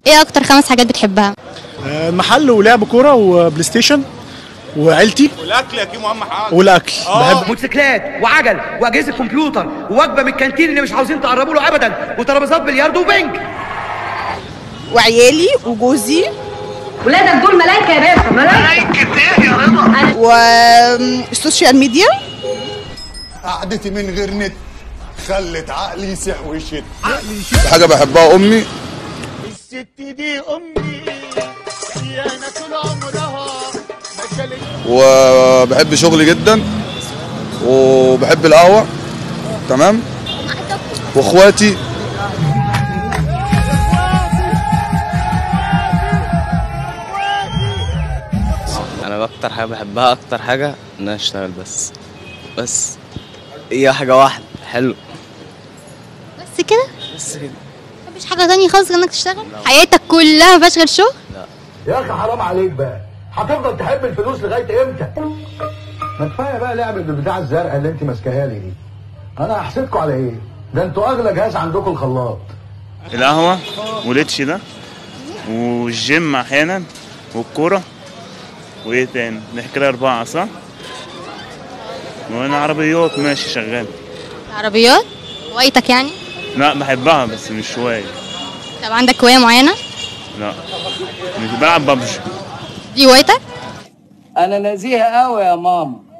ايه اكتر خمس حاجات بتحبها آه، محل ولعب كوره وبلاي ستيشن وعيلتي والاكل يا كيمو اهم حاجه والاكل بحب موتوسيكلات وعجل واجهزه كمبيوتر ووجبه من الكانتين اللي مش عاوزين تقربوا له ابدا وترابيزات بلياردو وبنج وعيالي وجوزي ولادك دول ملايكه يا باشا ملايكه والسوشيال ميديا قعدتي من غير نت خلت عقلي يسح ويشد حاجة بحبها أمي الست دي امي انا طول عمرها ما شالت وبحب شغلي جدا وبحب القهوة تمام واخواتي انا اكتر حاجه بحبها اكتر حاجه ان انا اشتغل بس بس هي حاجه واحده حلو بس كده بس كده مفيش حاجه تانية خالص غير انك تشتغل حياتك كلها مفيهاش غير شغل يا اخي حرام عليك بقى هتفضل تحب الفلوس لغايه امتى ما كفايه بقى لعبه بالبتاع الزرقاء اللي انت ماسكاها لي دي انا هحسدكوا على ايه ده انتوا اغلى جهاز عندكم الخلاط القهوة والاتش ده والجيم أحيانا والكورة وإيه تاني؟ نحكي كده أربعة صح؟ وأنا عربيات ماشي شغال العربيات هوايتك يعني لا بحبها بس مش هواية طب عندك هوايه معينه لا مش بلعب ببجي دي هوايتك انا نزيه قوي يا ماما